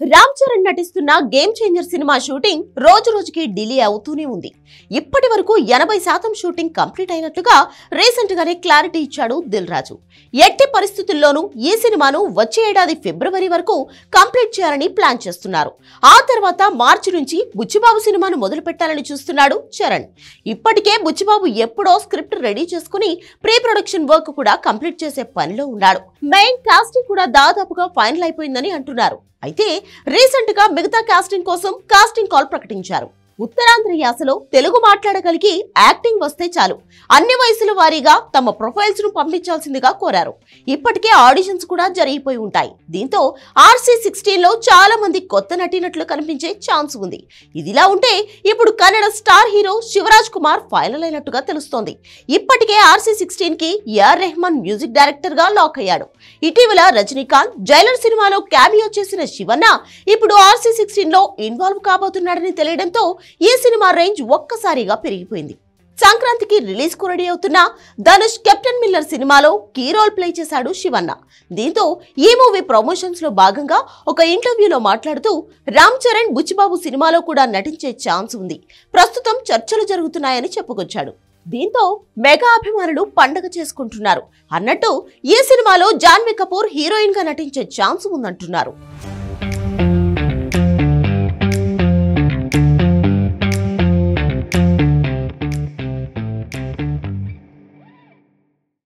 రామ్ చరణ్ నటిస్తున్న game changer cinema shooting రోజు రోజుకి డిలే అవుతూనే ఉంది ఇప్పటి వరకు ఎనభై శాతం షూటింగ్ కంప్లీట్ అయినట్లుగా రీసెంట్ గానే క్లారిటీ ఇచ్చాడు దిల్ రాజు ఎట్టి పరిస్థితుల్లోనూ ఈ సినిమాను వచ్చే ఏడాది ఫిబ్రవరి వరకు కంప్లీట్ చేయాలని ప్లాన్ చేస్తున్నారు ఆ తర్వాత మార్చి నుంచి బుచ్చిబాబు సినిమాను మొదలు పెట్టాలని చూస్తున్నాడు చరణ్ ఇప్పటికే బుచ్చిబాబు ఎప్పుడో స్క్రిప్ట్ రెడీ చేసుకుని ప్రీ ప్రొడక్షన్ వర్క్ కూడా కంప్లీట్ చేసే పనిలో ఉన్నాడు మెయిన్ కాస్టింగ్ కూడా దాదాపుగా ఫైనల్ అయిపోయిందని అంటున్నారు అయితే రీసెంట్ గా మిగతా కాస్టింగ్ కోసం కాస్టింగ్ కాల్ ప్రకటించారు ఉత్తరాంధ్ర యాసలో తెలుగు మాట్లాడగలిగి యాక్టింగ్ వస్తే చాలు అన్ని వయసుల వారీగా తమ ప్రొఫైల్స్ ను పంపించాల్సిందిగా కోరారు ఇప్పటికే ఆడిషన్స్ కూడా జరిగిపోయి ఉంటాయి దీంతో ఆర్సీ సిక్స్టీన్ లో చాలా మంది కొత్త నటినట్లు కనిపించే ఛాన్స్ ఉంది ఇదిలా ఉంటే ఇప్పుడు Kannada star hero Shivaraj Kumar final అయినట్టుగా తెలుస్తోంది ఇప్పటికే ఆర్సీ సిక్స్టీన్ కి ఏఆర్ రెహమాన్ మ్యూజిక్ డైరెక్టర్ గా లాక్ అయ్యాడు ఇటీవల రజనీకాంత్ జైలర్ సినిమాలో క్యామియో చేసిన శివన్న ఇప్పుడు ఆర్సీ సిక్స్టీన్ లో ఇన్వాల్వ్ కాబోతున్నాడని తెలియడంతో ఈ సినిమా రేంజ్ ఒక్కసారిగా పెరిగిపోయింది సంక్రాంతికి రిలీజ్ కు రెడీ అవుతున్న ధనుష్ కెప్టెన్ మిల్లర్ సినిమాలో కీ రోల్ ప్లే చేశాడు శివన్న దీంతో ఈ మూవీ ప్రమోషన్స్ లో భాగంగా ఒక ఇంటర్వ్యూలో మాట్లాడుతూ రామ్ చరణ్ బుచ్చిబాబు సినిమాలో కూడా నటించే ఛాన్స్ ఉంది ప్రస్తుతం చర్చలు జరుగుతున్నాయని చెప్పుకొచ్చాడు దీంతో మెగా అభిమానులు పండగ చేసుకుంటున్నారు అన్నట్టు ఈ సినిమాలో జాన్వీ కపూర్ హీరోయిన్ గా నటించే ఛాన్స్ ఉందంటున్నారు